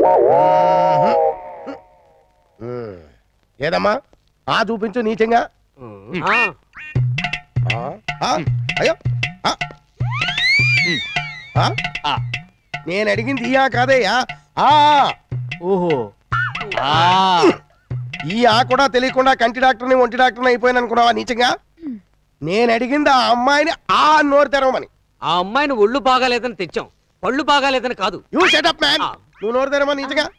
ఉమ్. ఏదమ్మా ఆ చూపించు నీచంగా ఆ, ఆ, ఆ, అయ్యో ఆ. ఆ? ఆ. నేను అడిగింది ఈ ఆ కాదయ్యా ఆ ఓహో ఆ ఈ ఆ కూడా తెలియకుండా కంటి డాక్టర్ని ఒంటి డాక్టర్ని అయిపోయాను అనుకున్నావా నీచంగా నేను అడిగింది ఆ అమ్మాయిని ఆ నోరు తెరవమని ఆ అమ్మాయిని ఒళ్ళు బాగాలేదని తెచ్చాం పళ్ళు బాగాలేదని కాదు యూ సెటప్ మ్యాన్ ఆ. నువ్వు నోరు తెరవమని నీచంగా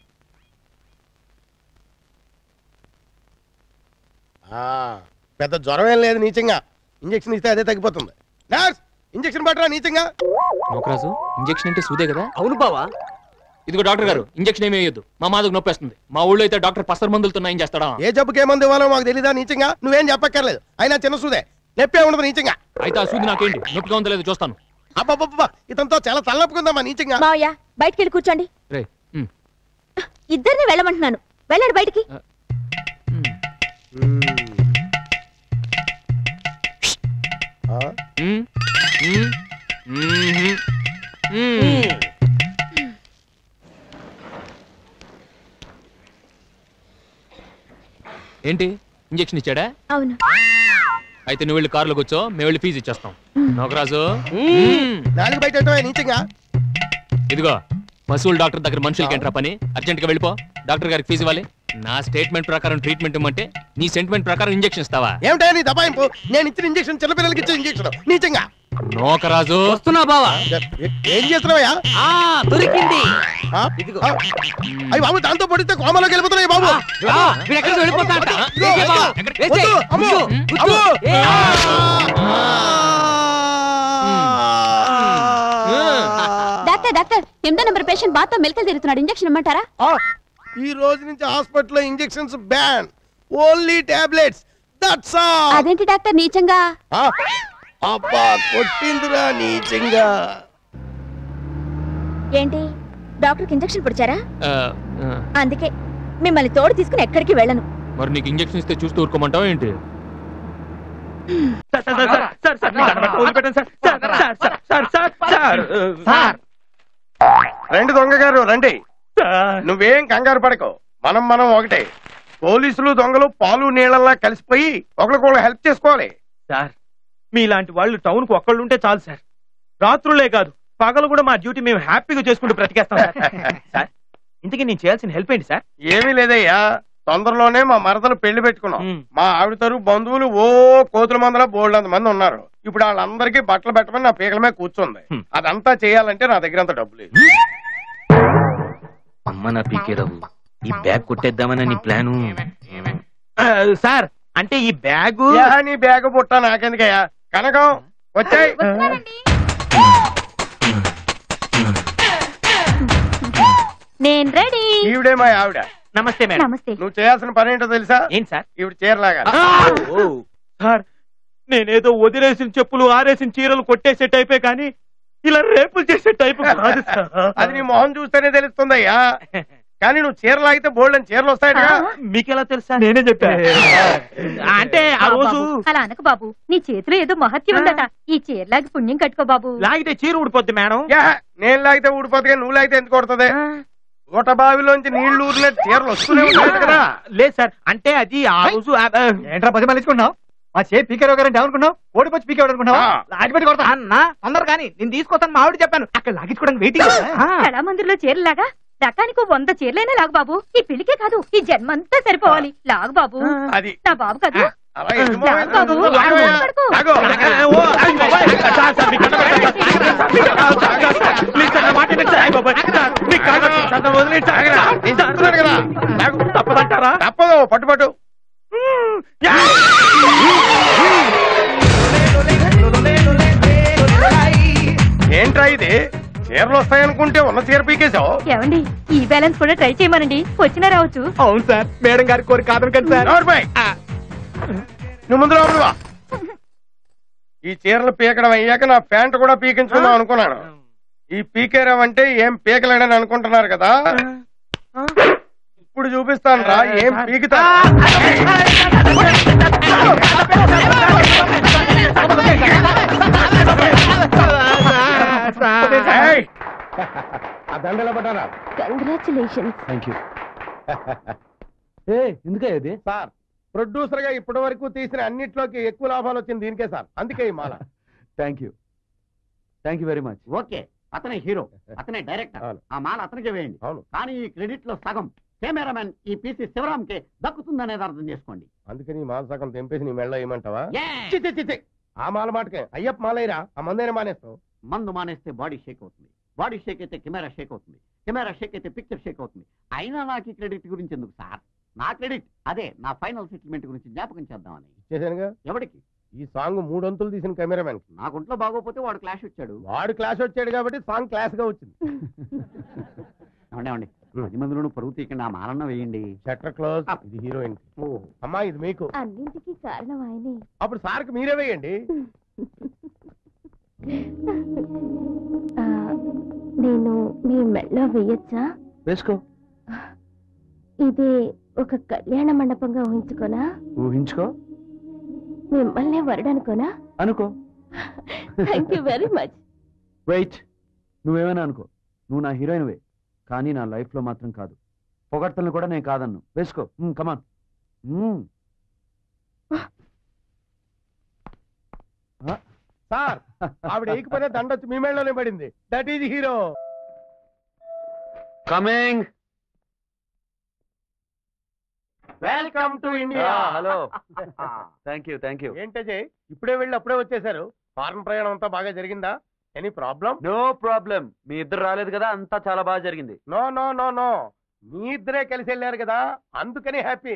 ఆ, పెద్ద జ్వరం ఏం లేదు నీచంగా ఇంజెక్షన్ ఇస్తే అదే తగ్గిపోతుంది నర్స్ ఇంజెక్షన్ పట్టరా నీచంగా నోకరాజు ఇంజెక్షన్ అంటే సూదే కదా అవును బావా ఇదిగో డాక్టర్ గారు ఇంజెక్షన్ ఏమీ వేయొద్దు మా మాదకు నొప్పేస్తుంది మా ఊళ్ళో అయితే డాక్టర్ పసర మందులతో నయం చేస్తాడా ఏ జబ్బుకి ఏ మందు ఇవ్వాలో మాకు తెలీదా నీచంగా నువ్వేం చెప్పక్కర్లేదు అయినా చిన్న సూదే నొప్పే ఉండదు నీచంగా అయితే ఆ సూది నాకేంటి నొప్పిగా ఉందో లేదో చూస్తాను అబ్బబ్బబ్బా ఇతనితో చాలా తలనొప్పుకుందమ్మా నీచంగా మావయ్య బయటికి వెళ్ళి కూర్చోండి రే ఉమ్, ఇద్దరిని వెళ్ళమంటున్నాను వెళ్ళండి బయటికి ఉమ్, ఆ? ఉమ్, ఉమ్, ఉమ్హు, ఉమ్. ఏంటి ఇంజెక్షన్ ఇచ్చాడా అవును అయితే నువ్వు వెళ్ళి కారులో కూర్చో మేము వెళ్ళి ఫీజు ఇచ్చేస్తాం నోకరాజు మ్మ్. ఉమ్. నాలుగు బయట పెట్టవే నీచంగా ఇదిగో పశువుల డాక్టర్ దగ్గర మనుషులకి ఏంట్రా పని అర్జెంట్ గా వెళ్ళిపో డాక్టర్ గారికి ఫీజు ఇవ్వాలి నా స్టేట్మెంట్ ప్రకారం ట్రీట్మెంట్ ఇమ్మంటే నీ సెంటిమెంట్ ప్రకారం ఇంజెక్షన్ ఇస్తావా ఏమిటా నీ దబాయింపు నేను ఇచ్చిన ఇంజెక్షన్ చిన్నపిల్లలకి ఇచ్చిన ఇంజెక్షన్ నీచంగా నోకరాజు వస్తున్నా బావా ఏ- ఏం చేస్తున్నావయ్యా ఆ దొరికింది ఆ? ఇదిగో. ఆ? అయ్య బాబు దాంతో పడితే కోమలోకి వెళ్ళిపోతున్నాయి బాబు ఆ, వీడు ఎక్కడికి వెళ్ళిపోతాడట. ఇదిగో, వేసేయ్ బావా. వద్దు, వేసేయ్. వద్దు, అమ్మో, గుద్దు, అమ్మో. గుద్దు. ఏ, డాక్టర్ డాక్టర్ ఎనిమిదో నెంబర్ పేషెంట్ బాతో మెలకలు తిరుగుతున్నాడు ఇంజక్షన్ ఇమ్మంటారా ఆ, ఈ రోజు నుంచి హాస్పిటల్లో injections ban only tablets that's all అదేంటి డాక్టర్ నీచంగా అబ్బా కొట్టిందిరా నీచంగా ఏంటి డాక్టర్కి ఇంజక్షన్ పొడిచారా ఆ, ఆ, అందుకే మిమ్మల్ని తోడు తీసుకుని ఎక్కడికి వెళ్ళను మరి నీకు ఇంజెక్షన్ ఇస్తే చూస్తూ ఊరుకోమంటావా ఏంటి రండి దొంగ గారు రండి నువ్వేం కంగారు పడకు మనం మనం ఒకటే పోలీసులు దొంగలు పాలు నీళ్ళలా కలిసిపోయి ఒకరికొకరు హెల్ప్ చేసుకోవాలి సార్ మీలాంటి వాళ్ళు టౌన్ కు ఒక్కళ్ళు ఉంటే చాలు సార్ రాత్రులే కాదు పగలు కూడా మా డ్యూటీ మేము హ్యాపీగా చేసుకుంటూ బ్రతికేస్తాం సార్. సార్ ఇంతకీ నేను చేయాల్సిన హెల్ప్ ఏంటి సార్ ఏమీ లేదయ్యా తొందరలోనే మా మరదలు పెళ్లి పెట్టుకున్నాం మ్. మా ఆవిడ తరపు బంధువులు ఓ కోతుల మందల బోల్డ్ మంది ఉన్నారు ఇప్పుడు వాళ్ళందరికీ బట్టలు పెట్టమని నా పీకల మీద కూర్చుంది మ్. అదంతా చేయాలంటే నా దగ్గర అంత డబ్బు లేదు అమ్మ నా పీకేరావు ఈ బ్యాగ్ కొట్టేద్దామని నీ ప్లాను ఆ, సార్ అంటే ఈ బ్యాగు యా, నీ బ్యాగ్ పుట్ట నాకెందుకయ్యా కనకం వచ్చాయి నేను రెడీ ఈవిడే మా ఆవిడ నమస్తే మేడం నమస్తే నువ్వు చేయాల్సిన పని ఏంటో తెలుసా ఏంటి సార్ ఈవిడ చీరలాగా ఓ, సార్ నేనేదో వదిలేసిన చెప్పులు ఆరేసిన చీరలు కొట్టేసే టైపే కానీ ఇలా రేపులు చేసే టైపు కాదు సార్ అది నీ మొహం చూస్తేనే తెలుస్తుందయ్యా కానీ నువ్వు చీర లాగితే బోల్డ్ అని చీరలు వస్తాయట మీకెలా తెలుసా నేనే చెప్పా అంటే ఆ రోజు అలా అనకు బాబు నీ చేతిలో ఏదో మహత్యం ఉందట ఈ చీరలాగి పుణ్యం కట్టుకో బాబు లాగితే చీర ఊడిపోద్ది మేడం నేను లాగితే ఊడిపోతుంది కానీ నువ్వు లాగితే ఎందుకు కొడుతుంది ఊట బావిలోంచి నీళ్లు ఊరినట్టు చీరలు వస్తూనే ఉంటాయి కదా లేదు సార్ అంటే అది ఆ రోజు ఆ- ఆ, ఏంట్రా పది మళ్ళీంచుకున్నావు మా చే పీకే గారంటే అనుకున్నావు ఓడిపోయి పీకే అనుకున్నావా ఆ. లాగిపెట్టి కొడతా అన్న తొందర కానీ నేను తీసుకొస్తాను మా ఆవిడ చెప్పాను అక్కడ లాగించుకోవడానికి వెయిటింగ్ కళామందిర్లో చీరలాగా రకానికి వంద చీరలైనా లాగు బాబు ఈ పెళ్లికే కాదు ఈ జన్మంతా సరిపోవాలి లాగు బాబు అది నా బాబు కాదు అలా ఎందుకు మొహం లాగు బాబు ఎత్తుతుంది? లాగవయ్యా. పడుకో. లాగు. ఓ, అయ్ బాబాయ్. సార్, సార్, మీ కళ్ళ పెట్టండి, సార్. సార్, మీ కళ్ళ పెట్టండి, సార్. ప్లీజ్ సార్, నా మాట వినండి, సార్. అయ్ బాబాయ్. సార్, మీ కళ్ళ పెట్టండి, సార్, నన్ను వదిలేయండి, సార్. ఆగరా. నేను చెప్తున్నాను కదా లాగు. తప్పదంటారా తప్పదు పట్టు పట్టు ఏంట్రా ఇది చీరలు వస్తాయనుకుంటే ఉన్న చీర పీకేశావు ఏమండి ఈ బ్యాలెన్స్ కూడా ట్రై చేయమనండి వచ్చినా రావచ్చు అవును సార్ మేడం గారి కోరి కాదని కదా సార్ నోరుపై. నువ్వు ముందు లోపలికి వా. ఈ చీరలు పీకడం అయ్యాక నా ప్యాంట్ కూడా పీకించుకుందాం అనుకున్నాను ఈ పీకేరం అంటే ఏం పీకలేడని అనుకుంటున్నారు కదా ఇప్పుడు చూపిస్తాను రా ఏం పీకుతా దండల పట్టారా కంగ్రాచులేషన్స్ థ్యాంక్ యూ ఏ ఎందుకే ఇది సార్ ప్రొడ్యూసర్ గా ఇప్పటి వరకు తీసిన అన్నిట్లోకి ఎక్కువ లాభాలు వచ్చింది దీనికే సార్ అందుకే ఈ మాల thank you thank you very much okay అతనే హీరో అతనే డైరెక్టర్ అవును. ఆ మాల అతనికే వేయండి అవును కానీ ఈ క్రెడిట్ లో సగం కెమెరామెన్ ఈ పీసీ శివరామ్ కే దక్కుతుందనేది అర్థం చేసుకోండి అందుకని ఈ మాల సగం తెంపేసి నీ మెళ్ళ ఏమంటావా Yes! చి, చి, చి, చి. ఆ మాల మాటకే అయ్యప్ప మాలయ్యరా ఆ మందైనా మానేస్తావు మందు మానేస్తే బాడీ షేక్ అవుతుంది బాడీ షేక్ అయితే కెమెరా షేక్ అవుతుంది కెమెరా షేక్ అయితే పిక్చర్ షేక్ అవుతుంది అయినా నాకు ఈ క్రెడిట్ గురించి ఎందుకు సార్ నా క్రెడిట్ అదే నా ఫైనల్ సెటిల్మెంట్ గురించి జ్ఞాపకం చేద్దామని చేశానుగా ఎవడికి ఈ సాంగ్ మూడొంతులు తీసిన కెమెరామెన్ కి నాకు ఒంట్లో బాగోపోతే వాడు క్లాష్ వచ్చాడు వాడు క్లాస్ వచ్చాడు కాబట్టి సాంగ్ క్లాస్ గా వచ్చింది ఏమండి ఏమండి పది మందిలోనూ పరుగు తీయకండి ఆ మాలన్న వేయండి షట్టర్ క్లోజ్ ఇది హీరోయిన్ ఓ అమ్మా ఇది మీకు అన్నింటికి కారణం ఆయనే అప్పుడు సార్కి మీరే వేయండి ఆ, నేను మీ మెళ్ళో వేయొచ్చా వేసుకో ఇది ఒక కళ్యాణ మండపంగా ఊహించుకోనా ఊహించుకో మిమ్మల్ని వరడనుకోనా అనుకో thank you very much wait నువ్వేమైనా అనుకో నువ్వు నా హీరోయిన్వే కానీ నా లైఫ్ లో మాత్రం కాదు పొగడ్తలను కూడా నేను కాదన్ను వేసుకో కమాన్ సార్ ఆవిడ వేయకపోతే దండొచ్చి మీ మెళ్ళలోనే పడింది that is hero coming welcome to India hello thank you thank you ఏంటజయ్ ఇప్పుడే వెళ్ళి అప్పుడే వచ్చేసారు ఫారెన్ ప్రయాణం అంతా బాగా జరిగిందా ఎనీ ప్రాబ్లం నో ప్రాబ్లం మీ ఇద్దరు రాలేదు కదా అంతా చాలా బాగా జరిగింది నో నో నో నో మీ ఇద్దరే కలిసి వెళ్ళారు కదా అందుకని హ్యాపీ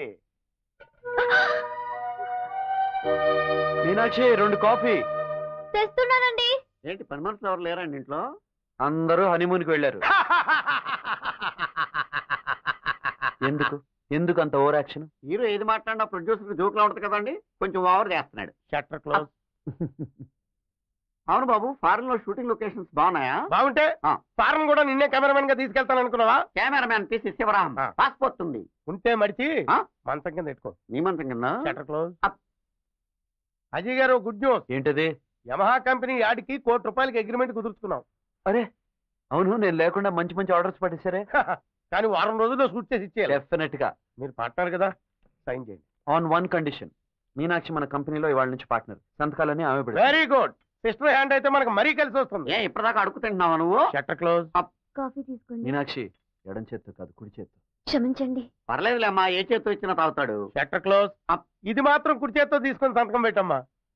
మీనాక్షి రెండు కాఫీ తెస్తున్నానండి ఏంటి పని మనుషులు ఎవరు లేరండి ఇంట్లో అందరూ హనీమూన్కి వెళ్ళారు ఎందుకు ఎందుకు అంత ఓవర్ యాక్షన్ హీరో ఏది మాట్లాడినా ప్రొడ్యూసర్ జోక్లా ఉంటుంది కదండి కొంచెం ఓవర్ చేస్తున్నాడు షట్టర్ క్లోజ్ అవును బాబు ఫారెన్ లో షూటింగ్ లొకేషన్స్ బాగున్నాయా బాగుంటే ఆ. ఫారెన్ కూడా నిన్నే కెమెరామెన్ గా తీసుకెళ్తాను అనుకున్నావా కెమెరామ్యాన్ తీసి శివరాం ఆ. పాస్పోర్ట్ ఉంది ఉంటే మడిచి ఆ? మంచం కింద పెట్టుకో నీ మంచం కింద shutter close up. Ajay garu good news ఏంటది యమహా కంపెనీ యాడికి కోటి రూపాయలకి అగ్రిమెంట్ కుదుర్చుకున్నాం అరే అవును నేను లేకుండా మంచి మంచి ఆర్డర్స్ పట్టేశారే కానీ వారం రోజుల్లో షూట్ చేసి ఇచ్చేయాలి డెఫినెట్ గా మీరు పార్ట్నర్ కదా సైన్ చేయండి ఆన్ వన్ కండిషన్ మీనాక్షి మన కంపెనీలో ఇవాళ నుంచి పార్ట్నర్ సంతకాలని ఆమె పెడతారు వెరీ గుడ్ సిస్టర్ హ్యాండ్ అయితే మనకు మరీ కలిసి వస్తుంది ఏ ఇప్పటిదాకా అడుగు తింటున్నావా నువ్వు షట్టర్ క్లోజ్ కాఫీ తీసుకోండి మీనాక్షి ఎడం చేత్తో కాదు కుడి చేత్తో క్షమించండి పర్లేదులే అమ్మా ఏ చేత్తో ఇచ్చినా తాగుతాడు షట్టర్ క్లోజ్ అప్. ఇది మాత్రం కుడి చేత్తో తీసుకొని సంతకం పెట్టమ్మా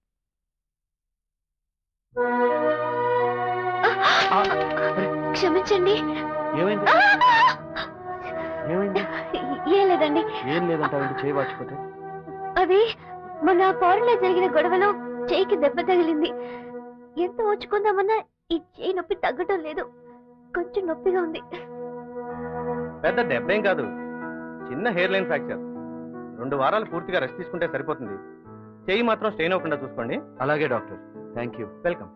క్షమించండి ఏమైంది ఏమైంది ఏం లేదండి ఏం లేదంటావేంటి చేయి వాచిపోతే అది మన ఫారెన్ లో జరిగిన గొడవలో చేయికి దెబ్బ తగిలింది ఎంత ఓచుకుందామన్నా ఈ చేయి నొప్పి తగ్గటం లేదు కొంచెం నొప్పిగా ఉంది పెద్ద దెబ్బేం కాదు చిన్న హెయిర్ లైన్ ఫ్రాక్చర్ రెండు వారాలు పూర్తిగా రెస్ట్ తీసుకుంటే సరిపోతుంది చెయ్యి మాత్రం స్ట్రెయిన్ అవ్వకుండా చూసుకోండి అలాగే doctor thank you welcome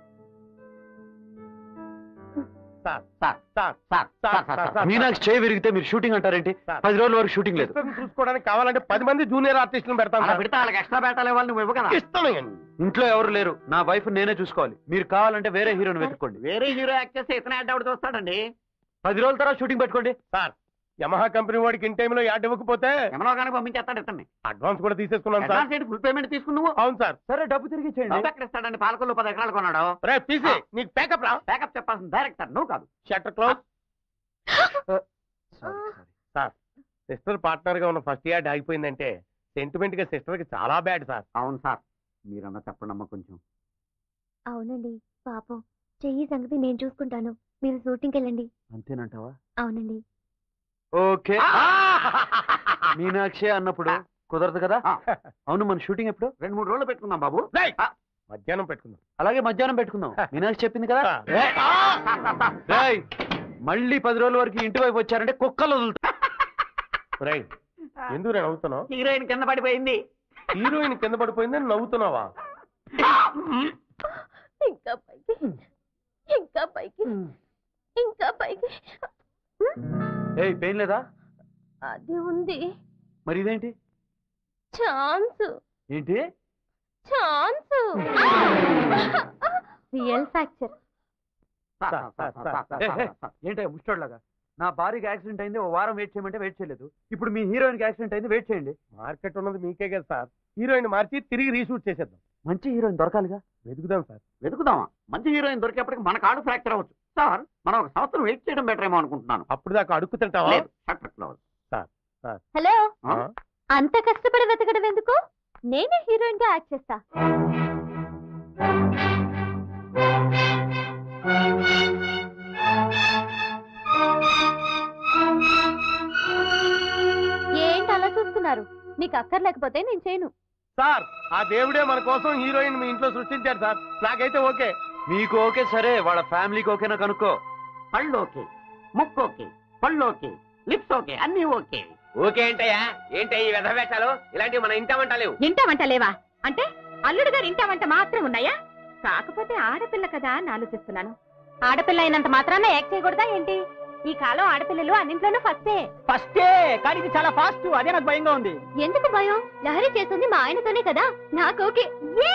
sir sir sir sir sir sir sir Meenakshi చేయి విరిగితే మీరు షూటింగ్ అంటారేంటి సార్. పది రోజుల వరకు షూటింగ్ లేదు సిస్టర్ని చూసుకోవడానికి కావాలంటే పది మంది జూనియర్ ఆర్టిస్టులను పెడతాను అలా సార్. పెడితే వాళ్ళకి ఎక్స్ట్రా బేటాలు ఇవ్వాలి నువ్వు ఇవ్వు కదా ఇస్తానండి ఇంట్లో ఎవరు లేరు నా వైఫ్ నేనే చూసుకోవాలి మీరు కావాలంటే వేరే హీరోని వెతుక్కోండి వేరే హీరో యాక్ట్ చేస్తే ఇతనే యాడ్ అవుట్ చూస్తాడండి పది రోజుల తర్వాత షూటింగ్ పెట్టుకోండి సార్ యమహా కంపెనీ వాడికి ఇన్ టైంలో యాడ్ ఇవ్వకపోతే ఎమనో కానీ పంపించేస్తాడు ఇతన్ని అడ్వాన్స్ కూడా తీసేసుకున్నాం సార్ అడ్వాన్స్ ఏంటి ఫుల్ పేమెంట్ తీసుకుని నువ్వు అవును సార్ సరే డబ్బు తిరిగి డబ్బు ఇచ్చేయండి ఎక్కడ ఇస్తాడండి పాలకొల్లు పది ఎకరాలు కొన్నాడు రే పీసీ నీకు ప్యాకప్ రా బ్యాకప్ చెప్పాల్సిన డైరెక్టర్ నువ్వు కాదు shutter close sorry sorry sir sister partner గా ఉన్న ఫస్ట్ యాడ్ ఆగిపోయిందంటే సెంటిమెంట్ గా సిస్టర్ కి చాలా బ్యాడ్ సార్ అవును సార్ మీరన్నా చెప్పండి అమ్మా కొంచెం అవునండి పాపం చెయ్యి సంగతి నేను చూసుకుంటాను మీరు షూటింగ్కి వెళ్ళండి అంతేనంటావా అవునండి ఓకే మీనాక్షి అన్నప్పుడు కుదరదు కదా ఆ. అవును మన షూటింగ్ ఎప్పుడు రెండు మూడు రోజులు పెట్టుకుందాం బాబు రేయ్, మధ్యాహ్నం పెట్టుకుందాం అలాగే మధ్యాహ్నం పెట్టుకుందాం మీనాక్షి చెప్పింది కదా ఆ. రేయ్, మళ్ళీ పది రోజుల వరకు ఇంటి వైపు వచ్చారంటే కుక్కలు వదులుతా రేయ్, ఎందుకు నేను నవ్వుతున్నావు హీరోయిన్ కింద పడిపోయింది హీరోయిన్ కింద పడిపోయిందని నవ్వుతున్నావా ఇంకా పైకి ఇంకా పైకి ఇంకా పైకి ఏయ్ పెయిన్ లేదా అది ఉంది మరి ఇదేంటి ఛాన్స్ ఏంటి chance real fracture sir, sir, sir, sir, ఏ, ఏ, సార్, సార్. ఏంటో ముష్టోడ్లాగా నా భార్యకి యాక్సిడెంట్ అయింది ఓ వారం వెయిట్ చేయమంటే వెయిట్ చేయలేదు ఇప్పుడు మీ హీరోయిన్ కి యాక్సిడెంట్ అయింది వెయిట్ చేయండి మార్కెట్ ఉన్నది మీకే కదా సార్ హీరోయిన్ మార్చి తిరిగి రీషూట్ చేసేద్దాం మంచి హీరోయిన్ దొరకాలిగా వెతుకుదాం సార్ వెతుకుదామా మంచి హీరోయిన్ దొరికేప్పటికి మన కాడు ఫ్రాక్చర్ అవ్వచ్చు సార్ మనం ఒక సంవత్సరం వెయిట్ చేయడం బెటర్ ఏమో అనుకుంటున్నాను అప్పుడు దాకా అడుగు తింటావా లేదు షట్టర్ క్లోజ్ హలో ఆ? అంత కష్టపడి వెతకడం ఎందుకు నేనే హీరోయిన్ గా యాక్ట్ చేస్తా ఏంటి అలా చూస్తున్నారు నీకు అక్కర్లేకపోతే నేను చేయను సార్ ఆ దేవుడే మన కోసం హీరోయిన్ మీ ఇంట్లో సృష్టించాడు సార్ నాకైతే ఓకే మీకు ఓకే సరే వాళ్ళ ఫ్యామిలీకి ఓకేనా కనుక్కో పళ్ళు ఓకే ముక్కు ఓకే పళ్ళు ఓకే లిప్స్ ఓకే అన్ని ఓకే ఓకే ఏంటయ్యా ఏంటయ్య ఈ వెధవేషాలు ఇలాంటివి మన ఇంట వంటలేవు ఇంటామంట లేవా అంటే అల్లుడు గారు ఇంటామంట మాత్రం ఉన్నాయా కాకపోతే ఆడపిల్ల కదా అని ఆలోచిస్తున్నాను ఆడపిల్ల అయినంత మాత్రాన యాక్ట్ చేయకూడదా ఏంటి ఈ కాలం ఆడపిల్లలు అన్నింట్లోనూ ఫస్టే ఫస్టే కానీ ఇది చాలా ఫాస్ట్ అదే నాకు భయంగా ఉంది ఎందుకు భయం లహరి చేస్తుంది మా ఆయనతోనే కదా నాకు ఓకే యే!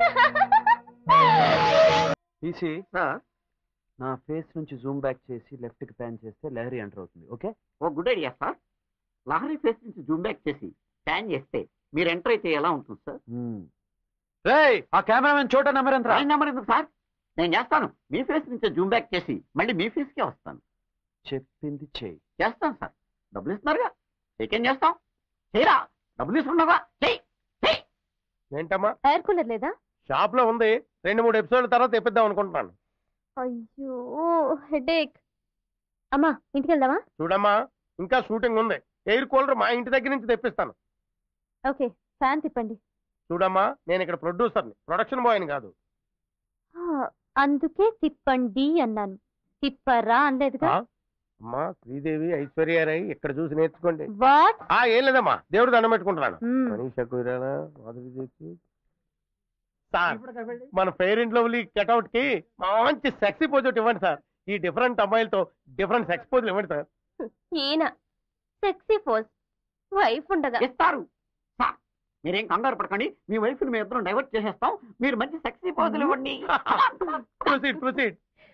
తీసి సార్ నా ఫేస్ నుంచి జూమ్ బ్యాక్ చేసి లెఫ్ట్ కి ప్యాన్ చేస్తే లహరి ఎంటర్ అవుతుంది okay oh good idea sir Lahari face నుంచి జూమ్ బ్యాక్ చేసి ప్యాన్ చేస్తే మీరు ఎంటర్ అయితే ఎలా ఉంటుంది సార్ రేయ్ ఆ కెమెరామెన్ చోట నెంబర్ ఎంత ఆయన నెంబర్ ఎందుకు సార్ నేను చేస్తాను మీ ఫేస్ నుంచి జూమ్ బ్యాక్ చేసి మళ్ళీ మీ ఫేస్ కే వస్తాను చెప్పింది చేయి చేస్తాను సార్ డబ్బులు ఇస్తున్నారుగా ఏకేం చేస్తాం చేయరా డబ్బులు ఇస్తున్నావా చెయ్యి చెయ్యి ఏంటమ్మా ఎయిర్ కూలర్ లేదా షాప్ లో ఉంది రెండు మూడు ఎపిసోడ్ల తర్వాత తెప్పిద్దాం అనుకుంటున్నాను అయ్యో హెడేక్ అమ్మా ఇంటికి వెళ్దామా చూడమ్మా ఇంకా షూటింగ్ ఉంది ఎయిర్ కూలర్ మా ఇంటి దగ్గర నుంచి తెప్పిస్తాను ఓకే ఫ్యాన్ తిప్పండి చూడమ్మా నేను ఇక్కడ ప్రొడ్యూసర్ని ప్రొడక్షన్ బాయ్ని కాదు ఆ, అందుకే తిప్పండి అన్నాను తిప్పరా అనలేదుగా ఆ? అమ్మా శ్రీదేవి ఐశ్వర్యారాయ్ ఇక్కడ చూసి నేర్చుకోండి వాట్ ఆ ఏం లేదమ్మా దేవుడు దండం పెట్టుకుంటున్నాను మ్మ్. మనీషా కుయిరాలా మాధురి దీక్షిత్. సార్ మన పేరెంట్ లవ్లీ కటౌట్ కి మంచి సెక్సీ పోజ్ ఒకటి ఇవ్వండి సార్ ఈ డిఫరెంట్ అమ్మాయిలతో డిఫరెంట్ సెక్స్ పోజులు ఇవ్వండి సార్ ఈయన సెక్సీ ఫోజ్ వైఫ్ ఉండగా ఇస్తారు సార్ మీరేం కంగారు పడకండి మీ వైఫ్ మీ ఇద్దరం డైవర్ట్ చేసేస్తాం మీరు మంచి సెక్సీ పోజులు ఇవ్వండి ప్రొసీడ్ ప్రొసీడ్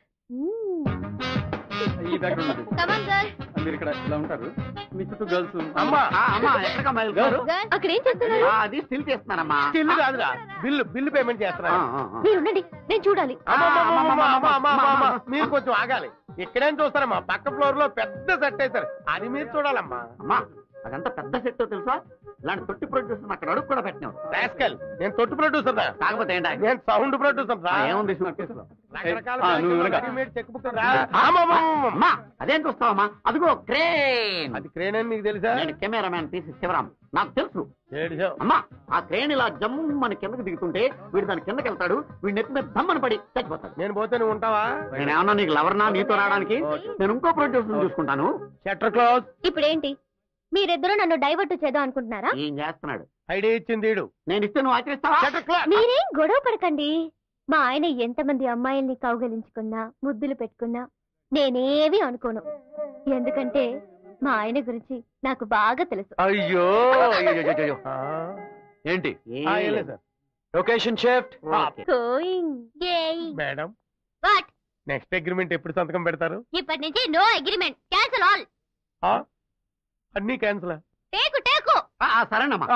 ఈ బ్యాక్గ్రౌండ్ ఉంది. కమాన్ గర్ల్ మీరు ఇక్కడ ఇలా ఉంటారు మీ చుట్టూ గర్ల్స్ అమ్మా ఆ, అమ్మా ఎక్కడికి అమ్మాయిలు గారు గర్ల్ అక్కడ ఏం చేస్తున్నారు ఆ, అది స్టిల్ చేస్తున్నానమ్మా చిల్లు కాదురా బిల్లు బిల్లు పేమెంట్ ఆ, చేస్తున్నాను ఆ, ఆ. మీరు ఉండండి నేను చూడాలి అమ్మా, అమ్మా, అమ్మా, అమ్మా, అమ్మా, అమ్మా, అమ్మా. మీరు కొంచెం ఆగాలి ఇక్కడేం చూస్తారమ్మా పక్క ఫ్లోర్ లో పెద్ద సెట్ అవుతారు అది మీరు చూడాలమ్మా అమ్మా అదంతా పెద్ద సెట్ తెలుసా ఇలాంటి తొట్టి ప్రొడ్యూసర్ అక్కడ అడుగు కూడా పెట్టినారు రాస్కల్ నేను తొట్టు ప్రొడ్యూసర్ కాకపోతే ఏంటా నేను సౌండ్ ప్రొడ్యూసర్ రా ఏముంది suit case లో? రకరకాల ఆ, నువ్వు బ్యాంకుల్లో వెనక. రెడీమేడ్ చెక్ బుక్ రా. అమ్మా, అమ్మా, అమ్మా, అమ్మా. అమ్మా అదేం చూస్తావమ్మా అదిగో క్రేన్ అది క్రేన్ అని నీకు తెలుసా నేను కెమెరామ్యాన్ తీసి శివరాం నాకు తెలుసు ఏడిచావు. అమ్మా ఆ క్రేన్ ఇలా జమ్ మన కిందకి దిగుతుంటే వీడు దాని కిందకి వెళ్తాడు వీడి నెత్తి మీద దమ్మని పడి చచ్చిపోతాడు నేను పోతే నువ్వు ఉంటావా నేను ఏమన్నా నీకు లవర్నా నీతో రావడానికి నేను ఇంకో ప్రొడ్యూసర్ చూసుకుంటాను షట్టర్ క్లోజ్ ఇప్పుడేంటి మీరిద్దరూ నన్ను డైవర్ట్ చేద్దాం అనుకుంటున్నారా ఏం చేస్తున్నాడు ఐడియా ఇచ్చింది ఈడు. నేను ఇస్తే నువ్వు ఆచరిస్తావా షట్టర్ క్లోజ్ మీరేం గొడవ పడకండి మా ఆయన ఎంతమంది అమ్మాయిల్ని కౌగలించుకున్నా ముద్దులు పెట్టుకున్నా నేనేవి అనుకోను ఎందుకంటే మా ఆయన గురించి నాకు బాగా తెలుసు అయ్యో అయ్యో, అయ్యో, అయ్యో. ఆ, ఏంటి ఏం ఆ, ఏం లేదు. లేదు sir location shift okay. Going madam what next agreement ఎప్పుడు సంతకం పెడతారు ఇప్పటి నుంచి నో అగ్రిమెంట్ క్యాన్సిల్ ఆల్ ఆ? అన్నీ క్యాన్సిల్ టేకు టేకు ఆ, ఆ, సరేనమ్మా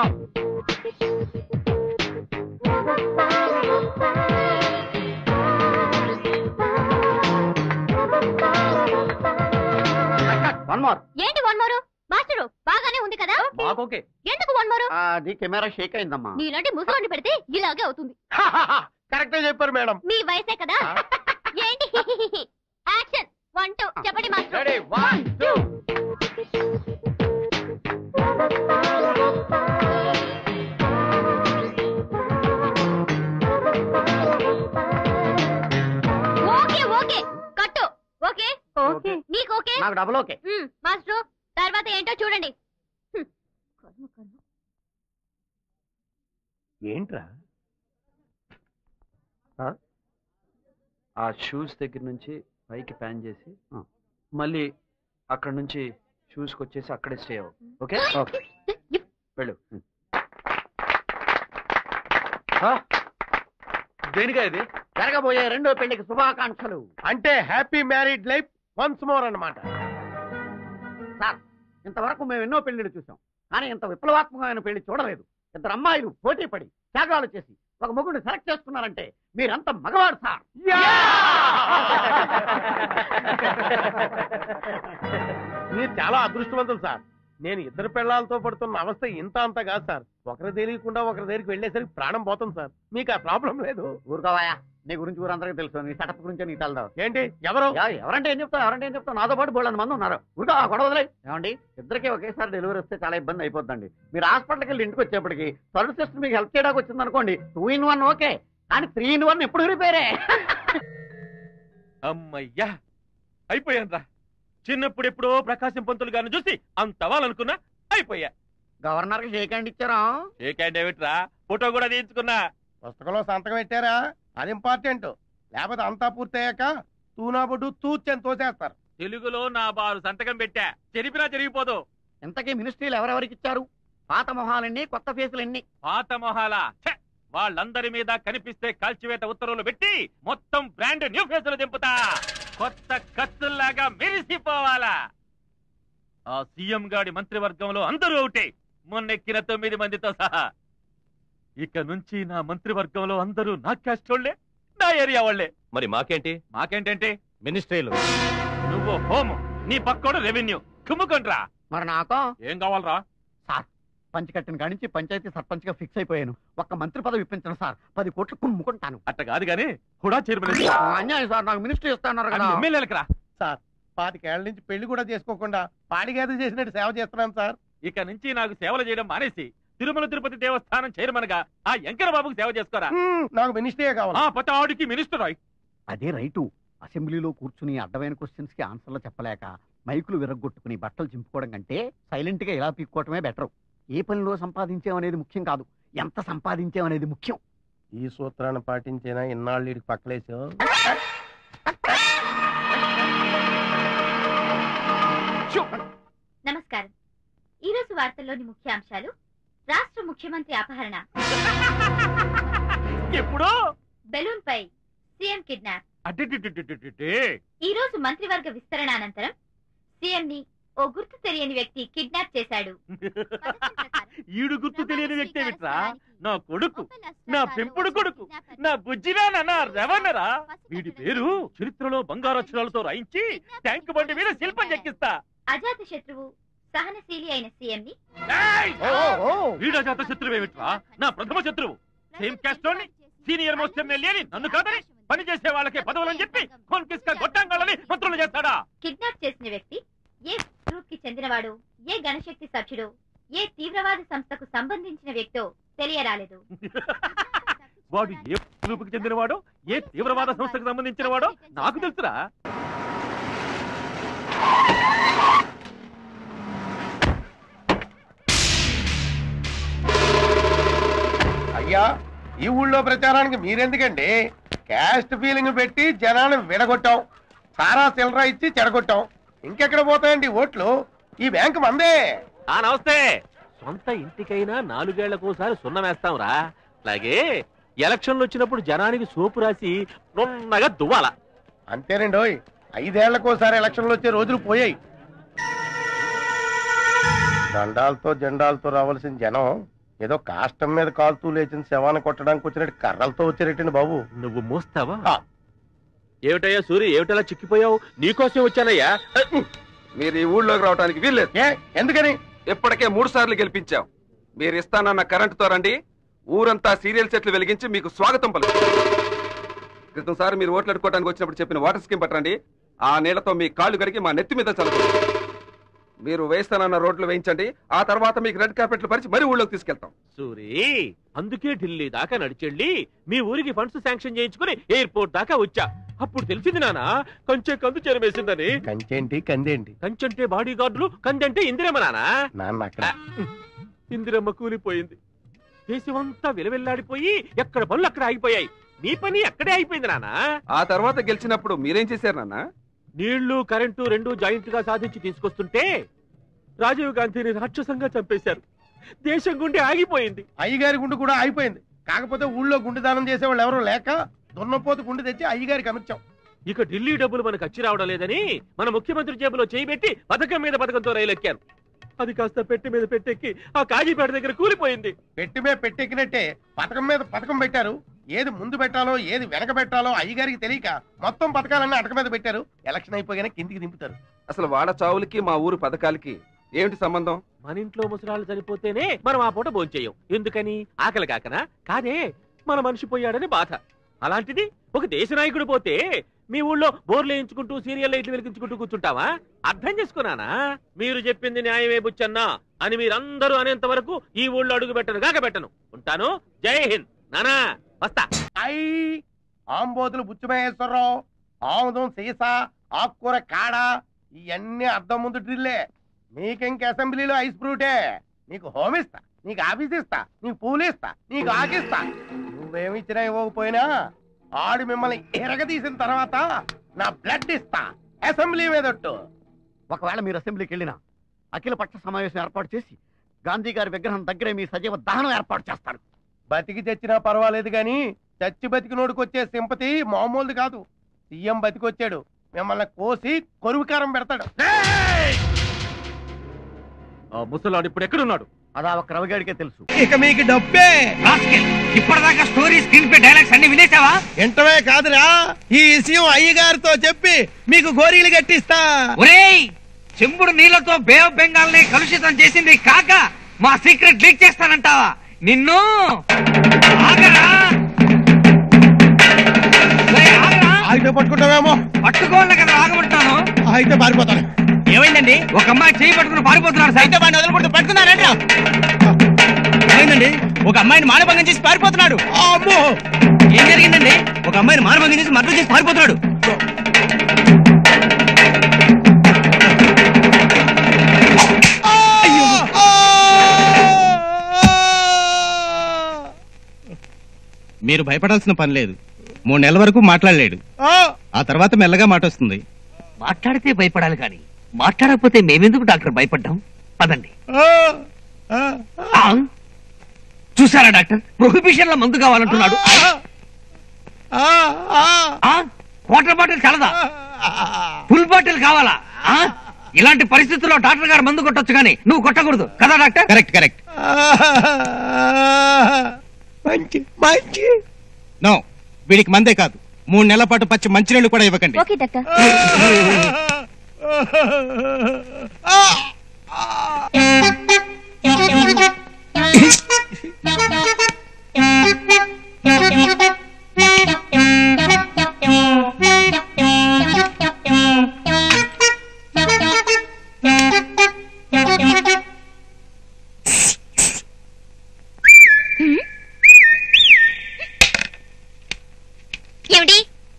వన్ మోర్ ఏంటి వన్ మోరు మాస్టరు బాగానే ఉంది కదా మాకోకే ఎందుకు వన్ మోరు అది కెమెరా షేక్ అయిందమ్మా నీలాంటి ముసలోని పెడితే ఇలాగే అవుతుంది కరెక్ట్ చెప్పారు మేడం మీ వయసే కదా ఏంటి యాక్షన్ వన్ టూ చెప్పండి master ready one two okay okay cut okay okay నీకు ఓకే నాకు డబుల్ ఓకే మ్మ్, మాస్టర్ తర్వాత ఏంటో చూడండి హ్మ్. కర్మ, కర్మ. ఏంట్రా ఆ షూస్ దగ్గర నుంచి పైకి ప్యాన్ చేసి ఆ. మళ్ళీ అక్కడ నుంచి షూస్ కి వచ్చేసి అక్కడే స్టే అవ్వు ఓకే వెళ్ళు ఆ? దేనికా ఇది జరగబోయే రెండో పెళ్లికి శుభాకాంక్షలు అంటే happy married life once more అన్నమాట సార్ ఇంతవరకు మేము ఎన్నో పెళ్లిళ్ళు చూసాం కానీ ఇంత విప్లవాత్మకమైన పెళ్లి చూడలేదు ఇద్దరు అమ్మాయిలు పోటీ పడి త్యాగాలు చేసి ఒక మొగుడిని సెలెక్ట్ చేసుకున్నారంటే మీరంత మగవాడు సార్ మీరు చాలా అదృష్టవంతులు సార్ నేను ఇద్దరు పిల్లలతో పడుతున్న అవస్థ ఇంత అంత కాదు సార్ ఒకరు తెలియకుండా ఒకరి దగ్గరికి వెళ్ళేసరికి ప్రాణం పోతుంది సార్ మీకు ఆ ప్రాబ్లం లేదు ఊరుకోవాయా నీ గురించి ఊరందరికీ తెలుసు నీ సెటప్ గురించి నీకు తెలదావు ఏంటి ఎవరు ఎవరంటే ఏం చెప్తావు ఎవరంటే ఏం చెప్తావు నాతో పాటు బోళ్ళని మంది ఉన్నారు ఊరుకో ఆ గొడవ వదిలేయ్. ఏమండి ఇద్దరికి ఒకేసారి డెలివరీ వస్తే చాలా ఇబ్బంది అయిపోద్దండి మీరు హాస్పిటల్కి వెళ్ళి ఇంటికి వచ్చేప్పటికి థర్డ్ సిస్టర్ మీకు హెల్ప్ చేయడానికి వచ్చింది అనుకోండి టూ ఇన్ వన్ ఓకే కానీ త్రీ ఇన్ వన్ ఎప్పుడు రిపేరే అమ్మయ్యా అయిపోయాను రా చిన్నప్పుడు ఎప్పుడో ప్రకాశం పంతులు గారిని చూసి అంత అవ్వాలనుకున్నా అయిపోయా గవర్నర్ కి షేక్ హ్యాండ్ ఇచ్చారా షేక్ హ్యాండ్ ఏమిట్రా ఫోటో కూడా తీయించుకున్నా పుస్తకంలో సంతకం పెట్టారా అది ఇంపార్టెంట్ లేకపోతే అంతా పూర్తయ్యాక తూనాబొడ్డు తూచని తోసేస్తారు తెలుగులో నా బారు సంతకం పెట్టా చెరిపినా చెరిగిపోదు ఇంతకీ మినిస్ట్రీలు ఎవరెవరికి ఇచ్చారు పాత మొహాలన్నీ కొత్త ఫేసులు ఎన్ని పాత మొహాల ఛే! వాళ్ళందరి మీద కనిపిస్తే కాల్చివేత ఉత్తర్వులు పెట్టి మొత్తం బ్రాండ్ న్యూ ఫేసులు దింపుతా కొత్త కత్తుల్లాగా మెరిసిపోవాలా ఆ సీఎం గాడి మంత్రివర్గంలో అందరూ ఒకటే మొన్నెక్కిన తొమ్మిది మందితో సహా ఇక నుంచి నా మంత్రివర్గంలో అందరూ నా క్యాస్ట్ వాళ్ళే నా ఏరియా వాళ్ళే మరి మాకేంటి మాకేంటంటే మినిస్ట్రీలు నువ్వు హోమ్ నీ పక్కోడు రెవెన్యూ కుమ్ముకుంట్రా మరి నాకు ఏం కావాలరా సార్ పంచకట్టిన కానించి పంచాయతీ సర్పంచ్ గా ఫిక్స్ అయిపోయాను ఒక్క మంత్రి పదవి ఇప్పించను సార్ పది కోట్లు కుమ్ముకుంటాను అట్ట కాదు గానీ హుడా చైర్మన్ ఆ, అన్యాయం సార్ నాకు మినిస్ట్రీ ఇస్తాన్నారు కదా ఎమ్మెల్యేలకు రా సార్ పాతికేళ్ల నుంచి పెళ్లి కూడా చేసుకోకుండా పాడిగేద చేసినట్టు సేవ చేస్తున్నాను సార్ ఇక నుంచి నాకు సేవలు చేయడం మానేసి తిరుమల తిరుపతి దేవస్థానం చైర్మన్ గా ఆ ఎంకర బాబుకు సేవ చేసుకోరా హ్మ్, నాకు మినిస్ట్రీయే కావాలి ఆ పత ఆడికి మినిస్టర్ అయ్ అదే రైటు అసెంబ్లీలో కూర్చుని అడ్డమైన క్వశ్చన్స్ కి ఆన్సర్లు చెప్పలేక మైకులు విరగొట్టుకుని బట్టలు చింపుకోవడం కంటే సైలెంట్ గా ఇలా పీక్కోవటమే బెటర్ ఏ పనిలో సంపాదించామనేది ముఖ్యం కాదు ఎంత సంపాదించామనేది ముఖ్యం ఈ సూత్రాన్ని పాటించేనా ఇన్నాళ్ళు వీడికి పక్కలేసావు నమస్కారం ఈ రోజు వార్తల్లోని ముఖ్యాంశాలు రాష్ట్ర ముఖ్యమంత్రి అపహరణ ఎప్పుడు బెలూన్ పై సీఎం కిడ్నాప్ అడ్డిడ్డిడ్డిడ్డిడ్డి. ఈ రోజు మంత్రివర్గ విస్తరణ అనంతరం సీఎం ని ఓ గుర్తు తెలియని వ్యక్తి కిడ్నాప్ చేశాడు ఈడు గుర్తు తెలియని వ్యక్తి ఏమిట్రా నా కొడుకు నా పెంపుడు కొడుకు నా బుజ్జిరానా నా రవణరా వీడి పేరు చరిత్రలో బంగారక్షరాలతో రాయించి ట్యాంక్ బండి మీద శిల్పం చెక్కిస్తా అజాత శత్రువు సహనశీలి అయిన సీఎం ని ఏయ్! వీడా జాత శత్రువు ఏమిట్రా నా ప్రథమ శత్రువు సేమ్ క్యాస్ట్ లోని సీనియర్ మోస్ట్ ఎమ్మెల్యే అని నన్ను కాదని పని చేసే వాళ్ళకే పదవులని చెప్పి కొన్కిస్క గొట్టంగాలని మంత్రులు చేస్తాడా కిడ్నాప్ చేసిన వ్యక్తి ఏ గ్రూప్ కి చెందినవాడు ఏ గణశక్తి సభ్యుడు ఏ తీవ్రవాద సంస్థకు సంబంధించిన వ్యక్తో తెలియరాలేదు వాడు ఏ గ్రూపుకి చెందినవాడో ఏ తీవ్రవాద సంస్థకు సంబంధించిన వాడో నాకు తెలుసురా అయ్యా ఈ ఊళ్ళో ప్రచారానికి మీరెందుకండి క్యాస్ట్ ఫీలింగ్ పెట్టి జనాన్ని విడగొట్టాం సారా సిల్లరా ఇచ్చి చెడగొట్టాం ఇంకెక్కడ పోతాయండి ఓట్లు ఈ బ్యాంక్ మందే ఆ నమస్తే సొంత ఇంటికైనా నాలుగేళ్లకోసారి సున్నం వేస్తాంరా అలాగే ఎలక్షన్లు వచ్చినప్పుడు జనానికి సోపు రాసి నున్నగా దువ్వాల అంతేనండి ఐదేళ్లకోసారి ఎలక్షన్లు వచ్చే రోజులు పోయాయి దండాలతో జెండాలతో రావాల్సిన జనం ఏదో కాష్టం మీద కాలుతూ లేచిన శవాన్ని కొట్టడానికి వచ్చినట్టు కర్రలతో వచ్చారటండి బాబు నువ్వు మోస్తావా ఆ. ఏమిటయ్యా సూరి ఏమిటలా చిక్కిపోయావు నీకోసం వచ్చానయ్యా మీరు ఈ ఊళ్ళోకి రావడానికి వీల్లేదు ఏ ఎందుకని ఇప్పటికే మూడు సార్లు గెలిపించాం మీరు ఇస్తానన్న కరెంటుతో రండి ఊరంతా సీరియల్ సెట్లు వెలిగించి మీకు స్వాగతం పలు క్రితం సారి మీరు ఓట్లు అడుకోవడానికి వచ్చినప్పుడు చెప్పిన వాటర్ స్కీమ్ పట్టండి ఆ నీళ్లతో మీ కాళ్ళు కడిగి మా నెత్తి మీద చదువు మీరు వేస్తానన్న రోడ్లు వేయించండి ఆ తర్వాత మీకు రెడ్ కార్పెట్లు పరిచి మరీ ఊళ్ళోకి తీసుకెళ్తాం సూరి అందుకే ఢిల్లీ దాకా నడిచెళ్ళి మీ ఊరికి ఫండ్స్ శాంక్షన్ చేయించుకుని ఎయిర్పోర్ట్ దాకా వచ్చా అప్పుడు తెలిసింది నానా కంచె కందు చెరమేసిందని కంచేంటి కందేంటి కంచంటే బాడీ గార్డులు కందంటే ఇందిరమ్మ నానా నాన్న అక్కడ ఇందిరమ్మ కూలిపోయింది దేశమంతా విలవిల్లాడిపోయి ఎక్కడ పనులు అక్కడ ఆగిపోయాయి నీ పని అక్కడే అయిపోయింది నానా ఆ తర్వాత గెలిచినప్పుడు మీరేం చేశారు నాన్న నీళ్లు కరెంటు రెండు జాయింట్ గా సాధించి తీసుకొస్తుంటే రాజీవ్ గాంధీని రాక్షసంగా చంపేశారు దేశం గుండె ఆగిపోయింది అయ్యగారి గుండు కూడా అయిపోయింది కాకపోతే ఊళ్ళో గుండు దానం చేసేవాళ్ళు ఎవరు లేక దున్నపోతు గుండు తెచ్చి అయ్యగారికి అమర్చాం ఇక ఢిల్లీ డబ్బులు మనకు వచ్చి రావడం లేదని మన ముఖ్యమంత్రి జేబులో చేయి పెట్టి పథకం మీద పథకంతో రైలు ఎక్కాను అది కాస్త పెట్టి మీద పెట్టెక్కి ఆ కాజీపేట దగ్గర కూలిపోయింది పెట్టి మీద పెట్టెక్కినట్టే పథకం మీద పథకం పెట్టారు ఏది ముందు పెట్టాలో ఏది వెనక పెట్టాలో అయ్యగారికి తెలియక మొత్తం పథకాలన్నీ అటక మీద పెట్టారు ఎలక్షన్ అయిపోగానే కిందికి దింపుతారు అసలు వాడ చావులకి మా ఊరు పథకాలకి ఏమిటి సంబంధం మన ఇంట్లో ముసలాళ్ళు చనిపోతేనే మనం ఆ పూట భోంచేయం ఎందుకని ఆకలి కాకనా కాదే మన మనిషి పోయాడని బాధ అలాంటిది ఒక దేశ నాయకుడు పోతే మీ ఊళ్ళో బోర్లు వేయించుకుంటూ సీరియల్ లైట్లు వెలిగించుకుంటూ కూర్చుంటావా అర్థం చేసుకున్నానా మీరు చెప్పింది న్యాయమే బుచ్చన్నా అని మీరందరూ అనేంత వరకు ఈ ఊళ్ళో అడుగు పెట్టను కాక పెట్టను ఉంటాను జై హింద్ నానా వస్తా అయ్యి ఆంబోతులు బుచ్చిమహేశ్వరరావు ఆముదం సీసా ఆకుకూర కాడ ఇవన్నీ అద్దం ముందు డ్రిల్లే నీకు ఇంక అసెంబ్లీలో ఐస్ ఫ్రూటే నీకు హోమ్ ఇస్తా నీకు ఆఫీస్ ఇస్తా నీకు పూలు ఇస్తా నీకు ఆకిస్తా నువ్వేమిచ్చినా ఇవ్వకపోయినా ఆడు మిమ్మల్ని ఎరగదీసిన తర్వాత నా బ్లడ్ ఇస్తా అసెంబ్లీ మీదొట్టు ఒకవేళ మీరు అసెంబ్లీకి వెళ్ళినా అఖిల పక్ష సమావేశం ఏర్పాటు చేసి గాంధీ గారి విగ్రహం దగ్గరే మీ సజీవ దహనం ఏర్పాటు చేస్తాడు బతికి చచ్చినా పర్వాలేదు కానీ చచ్చి బతికినోడికి వచ్చే సింపతి మామూలుది కాదు సీఎం బతికొచ్చాడు మిమ్మల్ని కోసి కొరువుకారం పెడతాడు ఆ ముసలాడు ఇప్పుడు ఎక్కడున్నాడు అదా ఒక రవిగాడికే తెలుసు ఇక మీకు డబ్బే ఇప్పటిదాకా స్టోరీ స్క్రీన్ పే డైలాగ్స్ అన్ని వినేసావా ఎంటమే కాదురా ఈ విషయం అయ్యగారితో చెప్పి మీకు గోరీలు కట్టిస్తా ఒరేయ్ చెంబుడు నీళ్లతో బే ఆఫ్ బెంగాల్ ని కలుషితం చేసింది కాక మా సీక్రెట్ లీక్ చేస్తానంటావా నిన్ను ఆగరా ఒరేయ్, ఆగరా. అయితే పట్టుకుంటావేమో పట్టుకోవాలి కదా ఆగమంటాను అయితే పారిపోతాను ఏమైందండి ఒక అమ్మాయి చేయి పట్టుకుని పారిపోతున్నాడు అయితే వాడిని వదలకూడదు పట్టుకున్నారండి ఏమైందండి ఒక అమ్మాయిని మానభంగం చేసి పారిపోతున్నాడు అమ్మో ఏం జరిగిందండి ఒక అమ్మాయిని మానభంగం చేసి మర్డర్ చేసి పారిపోతున్నాడు మీరు భయపడాల్సిన పని లేదు మూడు నెలల వరకు మాట్లాడలేడు ఆ తర్వాత మెల్లగా మాట వస్తుంది మాట్లాడితే భయపడాలి కానీ మాట్లాడకపోతే మేమెందుకు డాక్టర్ భయపడ్డాం పదండి ఆ? చూసారా డాక్టర్ ప్రొహిబిషన్ లో మందు కావాలంటున్నాడు ఆ? వాటర్ బాటిల్ చాలదా ఫుల్ బాటిల్ కావాలా ఆ? ఇలాంటి పరిస్థితుల్లో డాక్టర్ గారు మందు కొట్టొచ్చు కానీ నువ్వు కొట్టకూడదు కదా డాక్టర్ కరెక్ట్ కరెక్ట్ మంచి మంచి నో వీడికి మందే కాదు మూడు నెలల పాటు పచ్చి మంచినీళ్ళు కూడా ఇవ్వకండి ఓకే డాక్టర్ ఏమిటి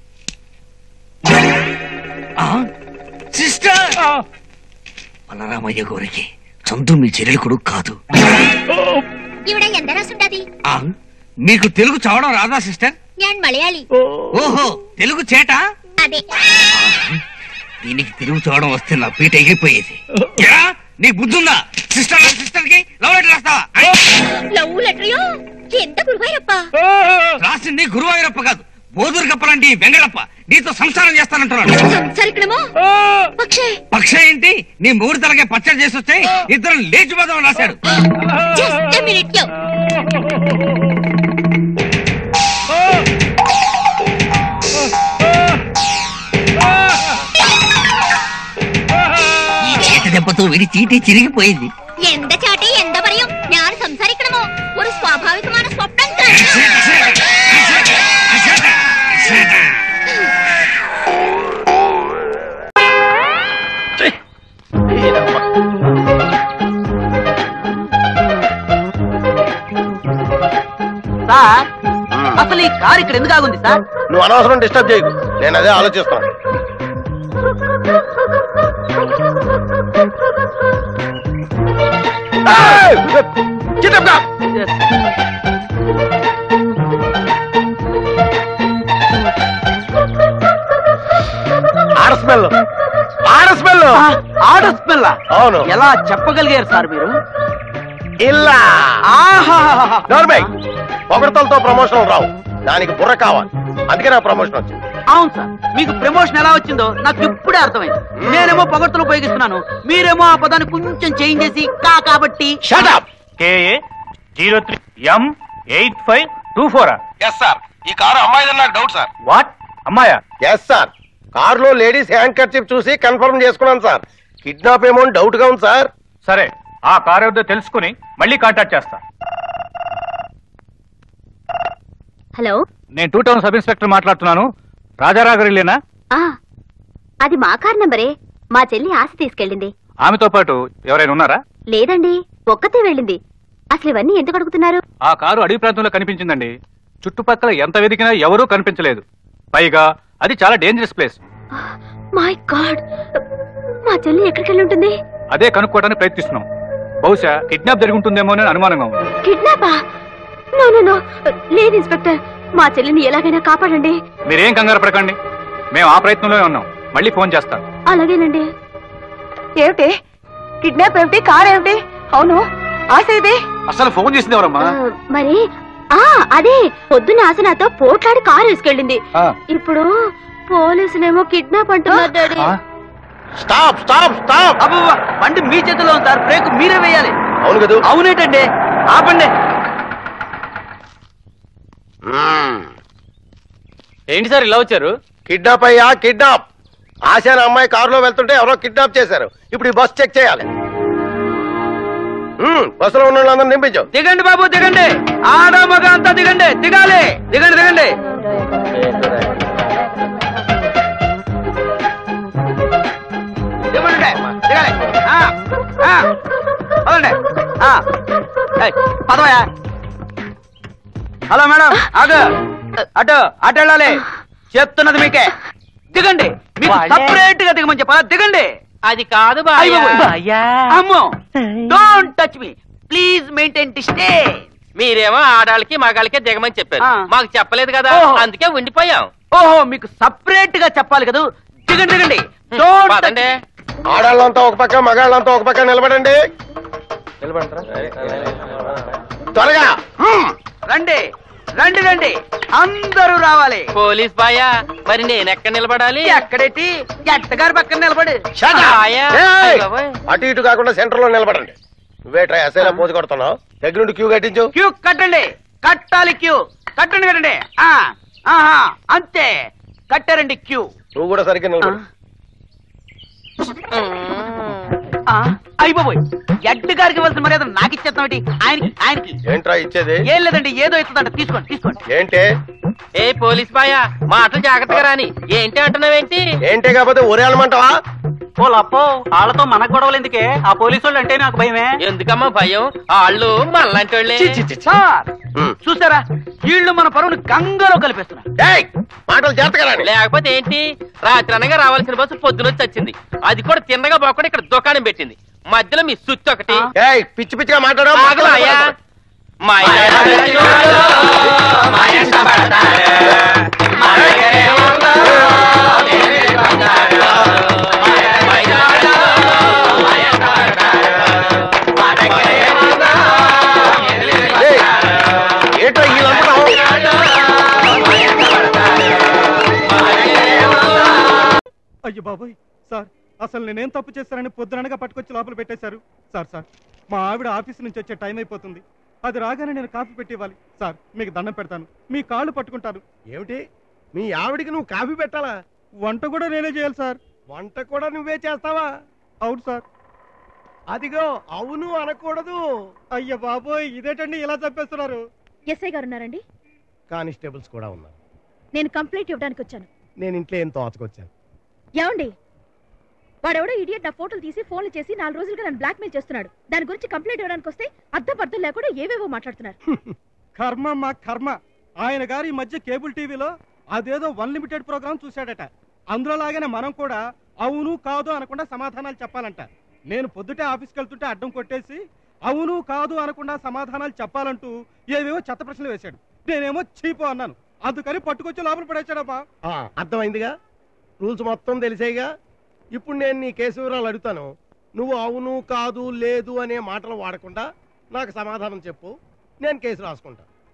సిస్టర్ బలరామయ్య గోరికి చందు మీ చెల్లెలు కొడుకు కాదు ഇവിടെ എന്താ రాసుంటది ఆ? మీకు తెలుగు చదవడం రాదా సిస్టర్ ഞാൻ മലയാളി ఓహో తెలుగు చేట అదే దీనికి తెలుగు చదవడం వస్తే నా పీట ఎగిరిపోయేది ఎరా? నీకు బుద్ధుందా సిస్టర్ సిస్టర్ కి లవ్ లెటర్ రాస్తావా లవ్ లెటరియో ఎంత గురువారప్ప రాసింది గురువాయూరప్ప కాదు బోధురు కప్పలాంటి వెంగళప్ప నీతో సంసారం చేస్తానంటున్నాడు సంసారికడమో പക്ഷേ పక్ష ఏంటి నీ మూడు తలకే పచ్చడి చేసి వస్తే ఇద్దరు లేచిపోదామని రాశాడు జస్ట్ మినిట్ యో ఈ చేత దెబ్బతో వీడి చీటీ చిరిగిపోయింది എന്ത ചാട്ടെ എന്താ പറയും ഞാൻ സംസാരിക്കണമോ ഒരു സ്വാഭാവികமான സ്വപ്നം సార్ అసలు ఈ కార్ ఇక్కడ ఎందుకు ఆగుంది సార్ నువ్వు అనవసరం డిస్టర్బ్ చేయకు నేను అదే ఆలోచిస్తాను ఆడ స్మెల్ ఆడ స్మెల్ ఆడ స్మెల్ అవును ఎలా చెప్పగలిగారు సార్ మీరు ఇల్లా ఆహా నోర్మై పొగడతలతో ప్రమోషన్ రావు దానికి బుర్ర కావాలి అందుకే నా ప్రమోషన్ వచ్చింది అవును సార్ మీకు ప్రమోషన్ ఎలా వచ్చిందో నాకు ఇప్పుడే అర్థమైంది నేనేమో పొగడ్తలు ఉపయోగిస్తున్నాను మీరేమో ఆ పదాన్ని కొంచెం చేంజ్ చేసి కా కాబట్టి KA zero three M eight five two four yes sir ఈ కారు అమ్మాయిదని నాకు డౌట్ సార్ వాట్ అమ్మాయా ఎస్ సార్ కారులో లేడీస్ హ్యాండ్ కర్చిప్ చూసి కన్ఫర్మ్ చేసుకున్నాను సార్ కిడ్నాప్ ఏమో డౌట్ గా ఉంది సార్ సరే ఆ కారు ఏదో తెలుసుకుని మళ్ళీ కాంటాక్ట్ చేస్తా హలో నేను టూ టౌన్ సబ్ ఇన్స్పెక్టర్ మాట్లాడుతున్నాను రాజారాగరిలేనా ఆ అది మా కార్ నంబరే మా చెల్లి ఆశ తీసుకెళ్ళింది ఆమెతో పాటు ఎవరైనా ఉన్నారా లేదండి ఒక్కతే వెళ్ళింది అసలు ఇవన్నీ ఎందుకు అడుగుతున్నారు ఆ కారు అడవి ప్రాంతంలో కనిపించిందండి చుట్టుపక్కల ఎంత వెతికినా ఎవరూ కనిపించలేదు పైగా అది చాలా డేంజరస్ ప్లేస్ మై గాడ్ మా చెల్లి ఎక్కడికి వెళ్ళి ఉంటుంది అదే కనుక్కోవడానికి ప్రయత్నిస్తున్నాం బహుశా కిడ్నాప్ జరిగి ఉంటుందేమో అని అనుమానంగా ఉంది కిడ్నాపా నో నో నో లేదు ఇన్స్పెక్టర్ మా చెల్లిని ఎలాగైనా కాపాడండి మీరేం కంగారు పడకండి మేము ఆ ప్రయత్నంలోనే ఉన్నాం మళ్ళీ ఫోన్ చేస్తాం అలాగేనండి ఏమిటి కిడ్నాప్ ఏమిటి కార్ ఏమిటి అవును ఆశ ఇది అసలు ఫోన్ చేసింది ఎవరమ్మా ఆ, మరి ఆ అదే పొద్దున్న ఆశ నాతో పోట్లాడి కారు వేసుకెళ్ళింది ఇప్పుడు పోలీసులేమో కిడ్నాప్ అంటున్నారు డాడీ స్టాప్ స్టాప్ స్టాప్ అబ్బబ్బా, బండి మీ చేతిలో ఉంది సార్ బ్రేక్ మీరే వేయాలి అవును కదా అవునేటండి ఆపండి ఏంటి సార్ ఇలా వచ్చారు కిడ్నాప్ అయ్యా కిడ్నాప్ ఆశాన అమ్మాయి కారులో వెళ్తుంటే ఎవరో కిడ్నాప్ చేశారు ఇప్పుడు ఈ బస్ చెక్ చేయాలి మ్మ్, బస్సులో ఉన్న వాళ్ళందరూ నింపించు దిగండి బాబు దిగండి ఆడ మగ అంతా దిగండి దిగాలి దిగండి దిగండి దిగండి దిగాలి ఆ, ఆ, పదండి ఆ, ఏయ్, పదవయ్యా హలో మేడం ఆగు అటు అటు వెళ్ళాలి చెప్తున్నది మీకే దిగండి మీకు సపరేట్ గా దిగమని చెప్పాలా దిగండి అది కాదు అయ్య బాబోయ్. అమ్మో don't touch me please maintain distance మీరేమో ఆడాళ్ళకి మగాళ్ళకి దిగమని చెప్పారు ఆ. మాకు చెప్పలేదు కదా ఓహో. అందుకే ఉండిపోయాం ఓహో మీకు సపరేట్ గా చెప్పాలి కదా దిగండి దిగండి డోంట్ పదండి ఆడాళ్ళంతా ఒక పక్క మగాళ్ళంతా ఒక పక్క నిలబడండి త్వరగా రండి రండి రండి అందరూ రావాలి పోలీస్ బాయా మరి నేను ఎక్కడ నిలబడాలి ఎక్కడేటి ఎట్టగారి పక్కన నిలబడి Shut up. ఆయా. ఏయ్! అయ్ బాబోయ్. అటు ఇటు కాకుండా సెంటర్ లో నిలబడండి నువ్వే ట్రై అసలు పోజు కొడుతున్నావు దగ్గరుండి క్యూ కట్టించు క్యూ కట్టండి కట్టాలి క్యూ కట్టండి కట్టండి ఆ, ఆహా అంతే కట్టారండి క్యూ నువ్వు కూడా సరిగ్గా నిలబడు అయ్యి బాబోయ్ ఎడ్డు గారికి ఇవ్వాల్సిన మర్యాద నాకు ఇచ్చేస్తాం ఆయనకి ఆయనకి ఏంట్రా ఇచ్చేది ఏం లేదండి ఏదో ఇస్తుందంట తీసుకోండి తీసుకోండి ఏంటి ఏ పోలీస్ బాయా మాటలు జాగ్రత్తగా రాని ఏంటి అంటున్నావేంటి ఏంటే కాకపోతే ఒరే అనమంటావా ఓ లప్పో వాళ్ళతో మనకు గొడవలు ఎందుకే ఆ పోలీసు వాళ్ళు అంటే నాకు భయమే ఎందుకమ్మా భయం వాళ్ళు మళ్ళంటి వాళ్ళే చి, చి, చి, సార్ చూసారా వీళ్ళు మన పరువుని గంగలో కలిపేస్తున్నారు ఏయ్ మాటలు జాగ్రత్తగా రాని లేకపోతే ఏంటి రాత్రి అనగా రావాల్సిన బస్సు పొద్దునొచ్చి వచ్చింది అది కూడా తిన్నగా పోకుండా ఇక్కడ దుకాణం పెట్టింది మధ్యలో మీ సుత్తి ఒకటి ఏయ్ పిచ్చి పిచ్చిగా మాట్లాడు ఆగలాయా? మా ఏంట్రా ఈ లంపటం అయ్యో బాబోయ్ సార్ అసలు నేనేం తప్పు చేశానని పొద్దుననగా పట్టుకొచ్చి లోపల పెట్టేశారు సార్ సార్ మా ఆవిడ ఆఫీస్ నుంచి వచ్చే టైం అయిపోతుంది అది రాగానే నేను కాఫీ పెట్టి ఇవ్వాలి సార్ మీకు దండం పెడతాను మీ కాళ్ళు పట్టుకుంటాను ఏమిటి మీ ఆవిడికి నువ్వు కాఫీ పెట్టాలా వంట కూడా నేనే చేయాలి సార్ వంట కూడా నువ్వే చేస్తావా అవును సార్ అదిగో అవును అనకూడదు అయ్య బాబోయ్ ఇదేటండి ఇలా చెప్పేస్తున్నారు ఎస్ఐ గారు ఉన్నారండి కానిస్టేబుల్స్ కూడా ఉన్నారు నేను కంప్లైంట్ ఇవ్వడానికి వచ్చాను నేను ఇంట్లో ఏం తోచకొచ్చాను ఏమండి వాడెవడో ఇడియట్ నా ఫోటోలు తీసి ఫోన్లు చేసి నాలుగు రోజులుగా నన్ను బ్లాక్మెయిల్ చేస్తున్నాడు దాని గురించి కంప్లైంట్ ఇవ్వడానికి వస్తే అర్థం అర్థం లేకుండా ఏవేవో మాట్లాడుతున్నారు కర్మ మా కర్మ ఆయన గారు ఈ మధ్య కేబుల్ టీవీలో అదేదో వన్ లిమిటెడ్ ప్రోగ్రామ్ చూశాడట అందులో లాగానే మనం కూడా అవును కాదు అనకుండా సమాధానాలు చెప్పాలంట నేను పొద్దుటే ఆఫీస్కి వెళ్తుంటే అడ్డం కొట్టేసి అవును కాదు అనకుండా సమాధానాలు చెప్పాలంటూ ఏవేవో చెత్త ప్రశ్నలు వేశాడు నేనేమో చీపు అన్నాను అందుకని పట్టుకొచ్చి లోపల పడేశాడమ్మా ఆ, అర్థమైందిగా రూల్స్ మొత్తం తెలిసేగా ఇప్పుడు నేను నీ కేసు వివరాలు అడుగుతాను నువ్వు అవును కాదు లేదు అనే మాటలు వాడకుండా నాకు సమాధానం చెప్పు నేను కేసు రాసుకుంటా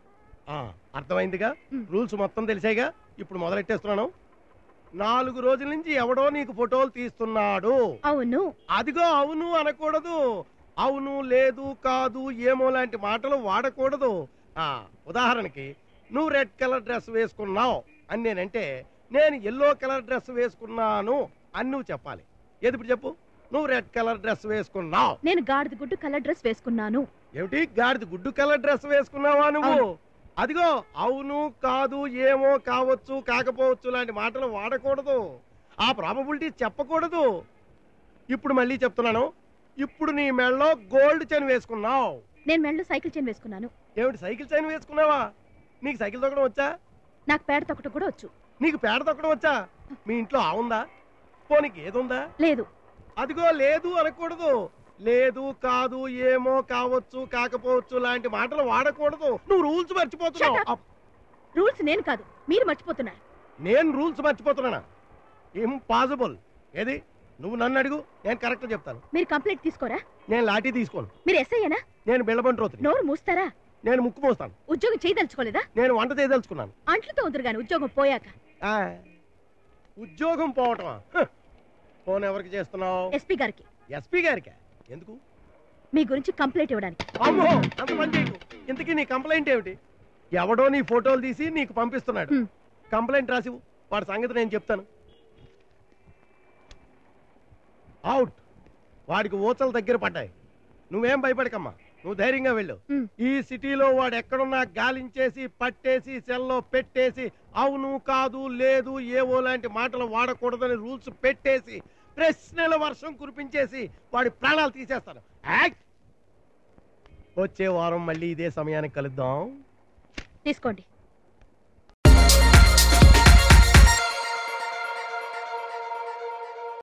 ఆ, అర్థమైందిగా రూల్స్ మొత్తం తెలిసాయిగా ఇప్పుడు మొదలెట్టేస్తున్నాను నాలుగు రోజుల నుంచి ఎవడో నీకు ఫోటోలు తీస్తున్నాడు అవును అదిగో అవును అనకూడదు అవును లేదు కాదు ఏమో లాంటి మాటలు వాడకూడదు ఆ ఉదాహరణకి నువ్వు రెడ్ కలర్ డ్రెస్ వేసుకున్నావు అని నేనంటే నేను ఎల్లో కలర్ డ్రెస్ వేసుకున్నాను అని నువ్వు చెప్పాలి ఏది ఇప్పుడు చెప్పు నువ్వు రెడ్ కలర్ డ్రెస్ వేసుకున్నావు నేను గాడిద గుడ్డు కలర్ డ్రెస్ వేసుకున్నాను ఏమిటి గాడిద గుడ్డు కలర్ డ్రెస్ వేసుకున్నావా నువ్వు అవును. అదిగో అవును కాదు ఏమో కావచ్చు కాకపోవచ్చు లాంటి మాటలు వాడకూడదు ఆ ప్రాబబిలిటీ చెప్పకూడదు ఇప్పుడు మళ్ళీ చెప్తున్నాను ఇప్పుడు నీ మెడలో గోల్డ్ చైన్ వేసుకున్నావు నేను మెళ్ళు సైకిల్ చైన్ వేసుకున్నాను ఏమిటి సైకిల్ చైన్ వేసుకున్నావా నీకు సైకిల్ తొక్కడం వచ్చా నాకు పేడ తొక్కటం కూడా వచ్చు నీకు పేడ తొక్కడం వచ్చా మీ ఇంట్లో ఆవుందా పోనీకి ఏదుందా లేదు అదిగో లేదు అనకూడదు లేదు కాదు ఏమో కావచ్చు కాకపోవచ్చు లాంటి మాటలు వాడకూడదు నువ్వు రూల్స్ మర్చిపోతున్నావు అప్- రూల్స్ నేను కాదు మీరు మర్చిపోతున్నారు నేను రూల్స్ మర్చిపోతున్నానా ఇంపాసిబుల్ ఏది నువ్వు నన్ను అడుగు నేను కరెక్ట్ చెప్తాను మీరు కంప్లైంట్ తీసుకోరా నేను లాఠీ తీసుకోను మీరు ఎస్ఐయేనా నేను బిళ్ళబంటి రోతుని నోరు మూస్తారా నేను ముక్కు మోస్తాను ఉద్యోగం చేయదలుచుకోలేదా నేను వంట చేయదలుచుకున్నాను అంట్లతో ఉందరు గాని ఉద్యోగం పోయాక ఆ, ఉద్యోగం పోవటమా హ. ఫోన్ ఎవరికి చేస్తున్నావు ఎస్పీ గారికి ఎస్పీ గారికి ఎందుకు మీ గురించి కంప్లైంట్ ఇవ్వడానికి అమ్మో అంత పని చేయకు ఇంతకీ నీ కంప్లైంట్ ఏమిటి ఎవడో నీ ఫోటోలు తీసి నీకు పంపిస్తున్నాడు కంప్లైంట్ రాసివు వాడి సంగతి నేను చెప్తాను అవుట్ వాడికి ఊచలు దగ్గర పడ్డాయి నువ్వేం భయపడకమ్మా నువ్వు ధైర్యంగా వెళ్ళు ఈ సిటీలో వాడు ఎక్కడున్నా గాలించేసి పట్టేసి సెల్లో పెట్టేసి అవును కాదు లేదు ఏవో లాంటి మాటలు వాడకూడదని రూల్స్ పెట్టేసి ప్రశ్నల వర్షం కురిపించేసి వాడి ప్రాణాలు తీసేస్తాను యాక్! వచ్చే వారం మళ్ళీ ఇదే సమయానికి కలుద్దాం తీసుకోండి